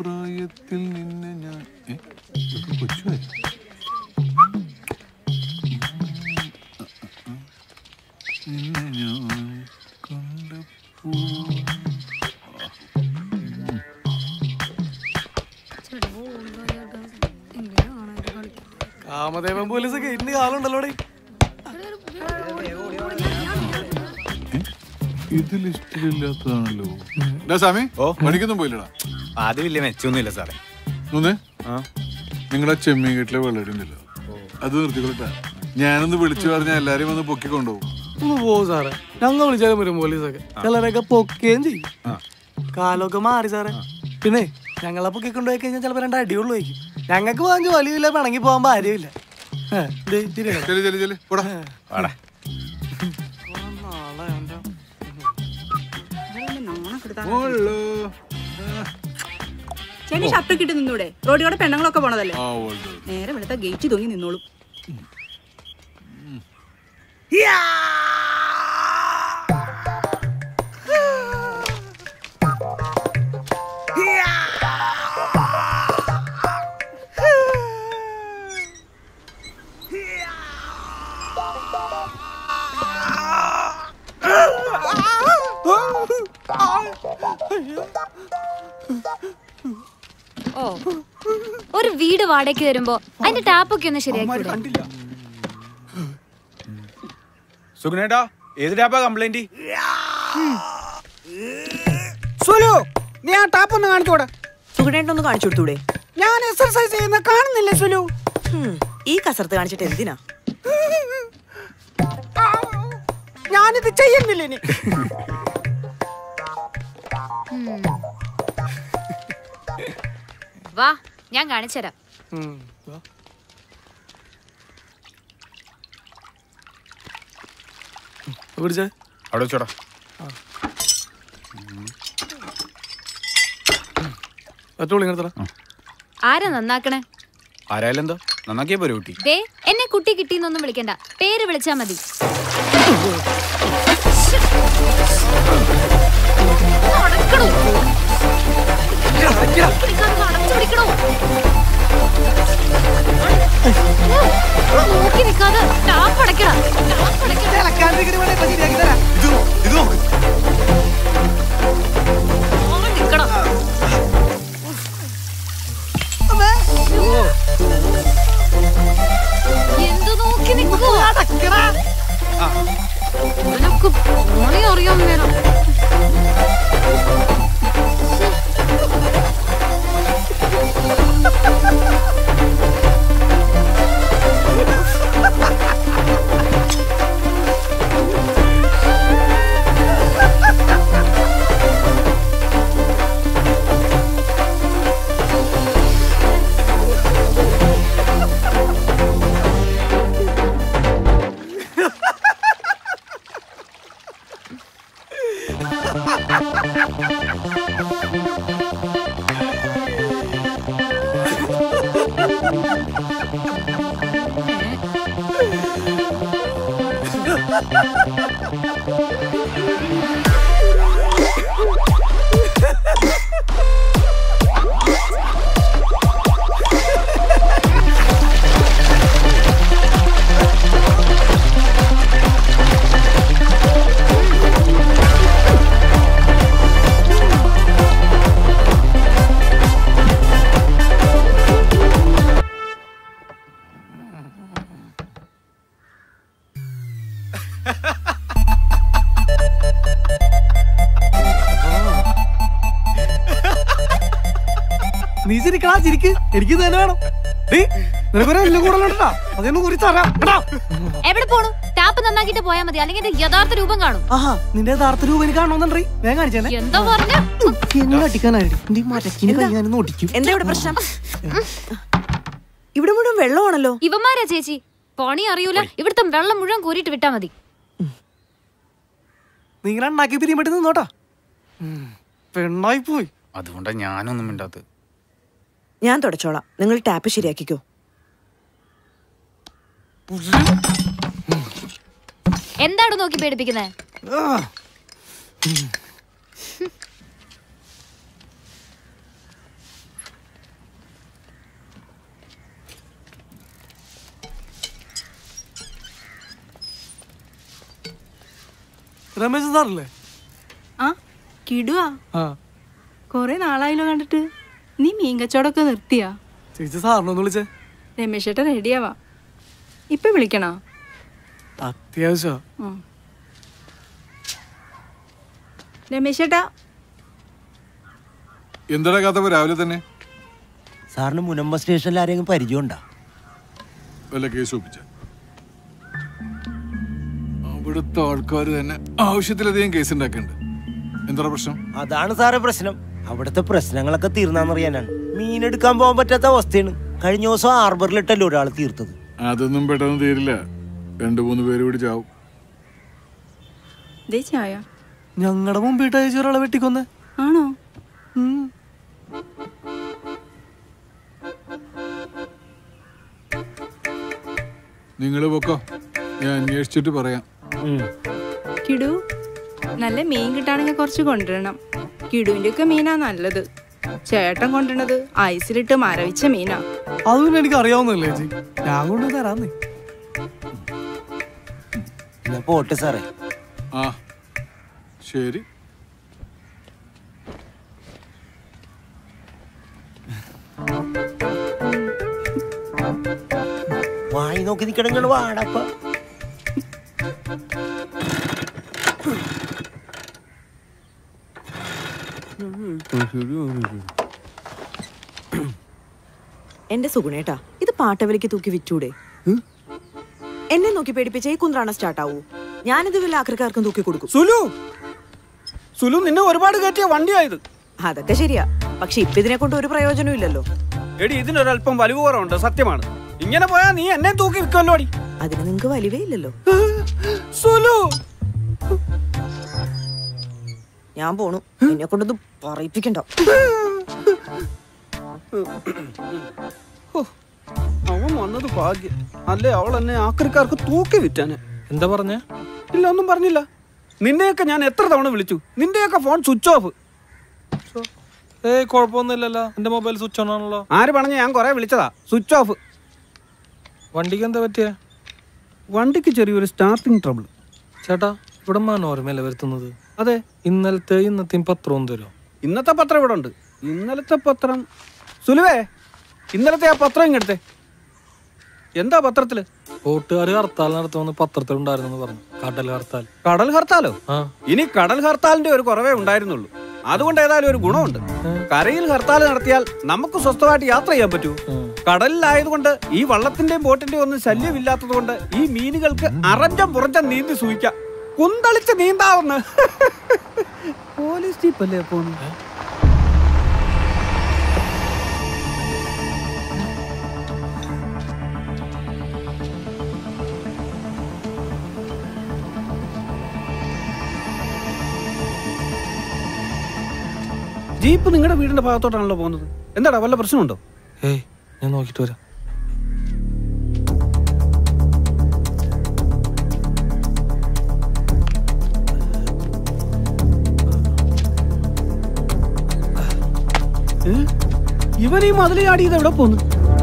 പ്രായത്തിൽ നിന്നെ ഞാൻ ഏ? ഇതൊക്കെ കൊച്ചുവായി നിന്നെ ഞാൻ കണ്ടപ്പോൾ കാമദേവൻ പോലീസ് ഗേറ്റിന് കാലുണ്ടല്ലോ ഇത് ലിസ്റ്റിലില്ലാത്തതാണല്ലോ ഡാ സ്വാമി ഓ പണിക്കൊന്നും പോയില്ലടാ അത് വലിയ മെച്ചൊന്നുമില്ല സാറേ മൂന്ന് നിങ്ങളുടെ ചെമ്മീൻ കെട്ടിലെ വെള്ളടിയുണ്ടല്ലോ അത് നിർത്തിക്കൊള്ളട്ടാ ഞാനൊന്ന് വിളിച്ചു പറഞ്ഞാൽ എല്ലാരെയും വന്ന് പൊക്കി കൊണ്ടുപോകും ഒന്ന് പോ സാറേ ഞങ്ങൾ വിളിച്ചാലും വരും പോലീസൊക്കെ ചിലരൊക്കെ പൊക്കുകയും ചെയ്യും കാലമൊക്കെ മാറി സാറേ പിന്നെ ഞങ്ങളെ പൊക്കി കൊണ്ടുപോയി കഴിഞ്ഞാൽ ചിലപ്പോൾ രണ്ട് അടിയുള്ളൂ ആയിരിക്കും ഞങ്ങൾക്ക് പോകാൻ ജോലിയില്ല പിണങ്ങി പോകാൻ ഭാര്യമില്ല ഏ, ദേ, ശരിയല്ലേ? ചെല്ലു ചെല്ലു ചെല്ലു പോടാ വാടാ നാളെ എൻ്റെ ഓളോ. ചേട്ടൻ ഷർട്ടൊക്കെ ഇട്ട് നിന്നൂടെ റോഡിലൂടെ പെണ്ണുങ്ങളൊക്കെ പോണതല്ലേ ആ ഓൾഡ് നേരെ വെളുത്ത ഗേറ്റ് തൂങ്ങി നിന്നോളും ഓ ഒരു വീട് വാടകയ്ക്ക് വരുമ്പോ അതിന്റെ ടാപ്പൊക്കെ ഒന്ന് ശരിയാക്കി സുഗുണേട്ടാ ഏത് ടാപ്പാ കംപ്ലൈന്റ് സുലു നീ ആ ടാപ്പ് ഒന്ന് കാണിച്ചോടെ സുഗുണേട്ടൊന്ന് കാണിച്ചു കൊടുത്തൂടെ ഞാൻ എക്സർസൈസ് ചെയ്യുന്ന കാണുന്നില്ലേ സുലു ഹും, ഈ കസർത്ത് കാണിച്ചിട്ട് എന്തിനാ ഞാനിത് ചെയ്യുന്നില്ല ഇനി വാ ഞാൻ കാണിച്ചുതരാം ഉം, വാ. പിടിച്ചേ അവിടെ വെച്ചോടാ ഒറ്റ വിളി ഇങ്ങനത്തെ ആരാ നന്നാക്കണേ ആരായാലും എന്താ നന്നാക്കിയാ പോരെ കുട്ടി ദേ എന്നെ കുട്ടി കിട്ടിന്നൊന്നും വിളിക്കണ്ട പേര് വിളിച്ചാ മതി നടക്കണോ? നിൽക്കാതെ അടച്ചു പിടിക്കണോ? നോക്കി നിൽക്കാതെ ടാപ്പ് അടയ്ക്കടാ. ടാപ്പ് അടയ്ക്കടാ. മാറി നിൽക്കണം. എന്ത് നോക്കി നിൽക്കുവാ നിനക്ക് പണി അറിയാൻ വേണം നീ ചിരിക്കടാ ചിരിക്ക് എനിക്ക് ഇത് തന്നെ വേണം ഡീ, നിനക്കൊരു എല്ലാം കൂടുതലുണ്ടാ അതൊന്നും കുറിച്ച് തരാം കേട്ടോ എവിടെ പോണു ടാപ്പ് നന്നാക്കിട്ട് പോയാ മതി അല്ലെങ്കിൽ എന്റെ യഥാർത്ഥ രൂപം കാണും ആഹാ നിന്റെ യഥാർത്ഥ രൂപം എനിക്ക് കാണണമെന്നുണ്ടേ ഞാൻ കാണിച്ചേ എന്താ പറഞ്ഞ എന്നെ അടിക്കാനായിട്ട് നീ മരക്കിന് കൈ ഞാനൊന്ന് ഒടിക്കും എന്താ ഇവിടെ പ്രശ്നം ഇവിടെ മുഴുവൻ വെള്ളമാണല്ലോ ഇവന്മാരാ ചേച്ചി പണി അറിയൂല ഇവിടുത്തെ വെള്ളം മുഴുവൻ കോരിയിട്ട് വിട്ടാ മതി നീ ഇങ്ങനെ ഉണ്ടാക്കി പിരിയാൻ പറ്റി നിന്നോട്ടാ പെണ്ണായി പോയി അതുകൊണ്ടാ ഞാനൊന്നും മിണ്ടാത്തത് ഞാൻ തുടച്ചോളാം നിങ്ങൾ ടാപ്പ് ശരിയാക്കിക്കോ എന്താണ് നോക്കി പേടിപ്പിക്കുന്നത് ആ. രമേശ് സാറല്ലേ ആ കിടുവാ ആ കൊറേ നാളായല്ലോ കണ്ടിട്ട് നീ മീൻ കച്ചവടമൊക്കെ നിർത്തിയാ ചേച്ചി സാറിനൊന്ന് വിളിച്ചേ രമേശേട്ട റെഡിയാവാ ഇപ്പൊ വിളിക്കണോ അത്യാവശ്യം ഉം. രമേശേട്ടാ എന്താടാ കാത്തപ്പോ രാവിലെ തന്നെ സാറിന് മുനമ്പ സ്റ്റേഷനിൽ ആരെങ്കിലും പരിചയമുണ്ടോ വല്ല കേസ് ഒപ്പിച്ച അവിടുത്തെ ആൾക്കാർ തന്നെ ആവശ്യത്തിലധികം കേസ് ഉണ്ടാക്കുന്നുണ്ട് എന്താ പ്രശ്നം അതാണ് സാറേ പ്രശ്നം അവിടുത്തെ പ്രശ്നങ്ങളൊക്കെ തീർന്നാന്നറിയാനാണ് മീനെടുക്കാൻ പോകാൻ പറ്റാത്ത അവസ്ഥയാണ് കഴിഞ്ഞ ദിവസം ഹാർബറിലിട്ടല്ലോ ഒരാൾ തീർത്തത് അതൊന്നും പെട്ടെന്ന് തീരില്ല രണ്ടു മൂന്ന് പേര് കൂടി ചാവും ദേ ചായ ഞങ്ങളുടെ മുമ്പിട്ട് അയച്ച ഒരാളെ വെട്ടിക്കൊന്നേ ആണോ നിങ്ങൾ പൊക്കോ ഞാൻ അന്വേഷിച്ചിട്ട് പറയാം കിടു നല്ല മീൻ കിട്ടാണെങ്കിൽ കുറച്ച് കൊണ്ടുവരണം കിടുവിന്റെ ഒക്കെ മീനാ നല്ലത് ചേട്ടൻ കൊണ്ടുവരണത് ഐസിലിട്ട് മരവിച്ച മീനാ അത് പിന്നെ എനിക്ക് അറിയാവുന്നല്ലേ ചേച്ചി ഞാൻ കൊണ്ട് തരാന്നേ എന്നാ പോട്ടെ സാറേ ആ ശരി വായി നോക്കി നിൽക്കണം നിങ്ങൾ വാടപ്പ എന്റെ സുഗുണേട്ടാ ഇത് പാട്ടവലിക്ക് തൂക്കി വിറ്റൂടെ എന്നെ നോക്കി പേടിപ്പിച്ച ഈ കുന്ത്രാണ സ്റ്റാർട്ട് ആവൂ ഞാനിത് വല്ല ആക്രിക്കാർക്കും തൂക്കി കൊടുക്കും സുലു സുലു നിന്നെ ഒരുപാട് കയറ്റിയ വണ്ടിയായത് അതൊക്കെ ശരിയാ പക്ഷെ ഇപ്പൊ ഇതിനെ കൊണ്ട് ഒരു പ്രയോജനം ഇല്ലല്ലോ എടി ഇതിനൊരല്പം വലിവ് കുറവുണ്ട് സത്യമാണ് ഇങ്ങനെ പോയാ നീ എന്നെ തൂക്കി വിൽക്കുമല്ലോ അടി അതിന് നിങ്ങക്ക് വലിവേ ഇല്ലല്ലോ സുലു ഞാൻ പോണു എന്നെ കൊണ്ടൊന്നും പറയിപ്പിക്കണ്ട ഹോ, അവൻ വന്നത് ഭാഗ്യം അല്ലേ അവൾ എന്നെ ആക്രിക്കാർക്ക് തൂക്കി വിറ്റാനെ എന്താ പറഞ്ഞേ ഇല്ല ഒന്നും പറഞ്ഞില്ല നിന്നെയൊക്കെ ഞാൻ എത്ര തവണ വിളിച്ചു നിന്റെയൊക്കെ ഫോൺ സ്വിച്ച് ഓഫ് ഏയ് കുഴപ്പമൊന്നുമില്ലല്ലോ എന്റെ മൊബൈൽ സ്വിച്ച് ഓൺ ആണല്ലോ ആര് പറഞ്ഞ ഞാൻ കുറെ വിളിച്ചതാ സ്വിച്ച് ഓഫ് വണ്ടിക്ക് എന്താ പറ്റിയ വണ്ടിക്ക് ചെറിയൊരു സ്റ്റാർട്ടിങ് ട്രബിൾ ചേട്ടാ ഇവിടെ മനോരമയല്ലേ വരുത്തുന്നത് അതെ ഇന്നലത്തെ ഇന്നത്തെയും പത്രവും തരും ഇന്നത്തെ പത്രം ഇവിടെ ഉണ്ട് ഇന്നലത്തെ പത്രം സുലുവേ ഇന്നലത്തെ ആ പത്രം ഇങ്ങെടുത്തേ എന്താ പത്രത്തില് വോട്ടുകാർ ഹർത്താൽ നടത്തുമെന്ന് പത്രത്തിലുണ്ടായിരുന്നു പറഞ്ഞു കടൽ ഹർത്താൽ കടൽ ഹർത്താലോ ആ ഇനി കടൽ ഹർത്താലിന്റെ ഒരു കുറവേ ഉണ്ടായിരുന്നുള്ളൂ അതുകൊണ്ട് ഏതായാലും ഒരു ഗുണമുണ്ട് കരയിൽ ഹർത്താൽ നടത്തിയാൽ നമുക്ക് സ്വസ്ഥമായിട്ട് യാത്ര ചെയ്യാൻ പറ്റൂ കടലിലായതുകൊണ്ട് ഈ വള്ളത്തിന്റെയും ബോട്ടിന്റെയും ഒന്നും ശല്യമില്ലാത്തത് കൊണ്ട് ഈ മീനുകൾക്ക് അറഞ്ചം പുറഞ്ചം നീന്തി സൂയിക്കാം കുന്തളിച്ച് നീന്താവുന്ന പോലീസ് ജീപ്പല്ലേ പോണു ജീപ്പ് നിങ്ങളുടെ വീടിന്റെ ഭാഗത്തോട്ടാണല്ലോ പോകുന്നത് എന്താടാ വല്ല പ്രശ്നമുണ്ടോ ഏയ് ഞാൻ നോക്കിട്ട് വരാം ഏ? ഇവൻ ഈ മതിൽ ചാടിയത് എവിടെ പോന്നു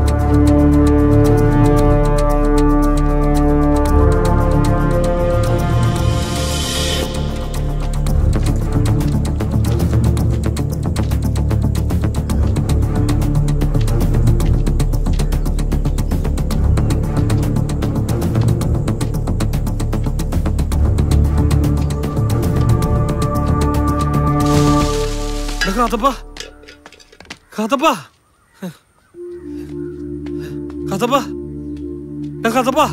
കാത്തപ്പാ കാത്തപ്പാ കാത്തപ്പാ കാത്തപ്പാ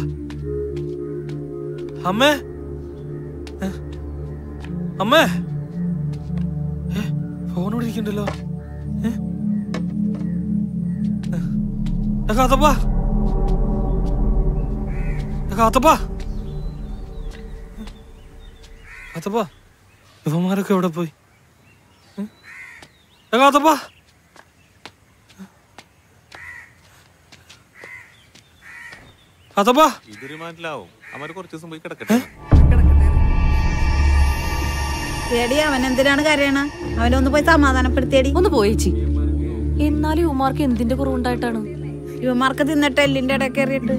അമ്മേ ഏ? അമ്മേ ഏ, ഫോൺ ഇവിടെ ഇരിക്കണ്ടല്ലോ ഏ? ഏ? ഏ, കാത്തപ്പാ ഏ, കാത്തപ്പാ കാത്തപ്പാ ഇവന്മാരൊക്കെ എവിടെ പോയി ഏ, കാത്തപ്പാ കാത്തപ്പാ ഇതൊരു മനസ്സിലാവും അവര് കുറച്ച് ദിവസം പോയി കിടക്കട്ടെ എടി അവൻ എന്തിനാണ് കരയണ അവനൊന്ന് പോയി സമാധാനപ്പെടുത്തിയടി ഒന്ന് പോയേച്ചി എന്നാലും യുമാർക്ക് എന്തിന്റെ കുറവുണ്ടായിട്ടാണ് യുവമാർക്ക് തിന്നിട്ട് എല്ലിന്റെ ഇടയിൽ കയറിയിട്ട്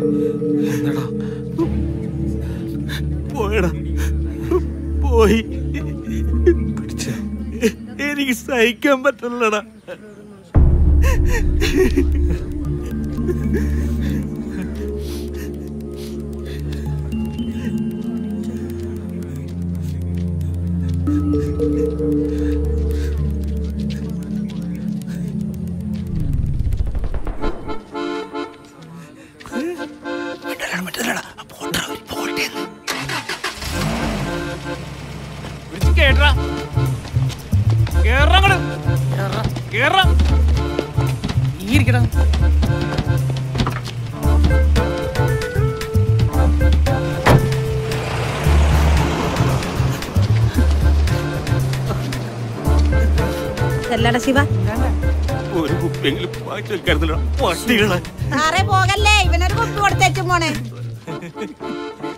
പോയടാ പോയി എനിക്ക് സഹിക്കാൻ പറ്റില്ലടാ ചെല്ലട ശിവ ഒരു കുപ്പിയെങ്കിലും വാങ്ങിച്ചു വെക്കാറുന്നില്ല പട്ടികളെ സാറേ പോകല്ലേ ഇവനൊരു കുപ്പി കൊടുത്തേച്ചും പോണേ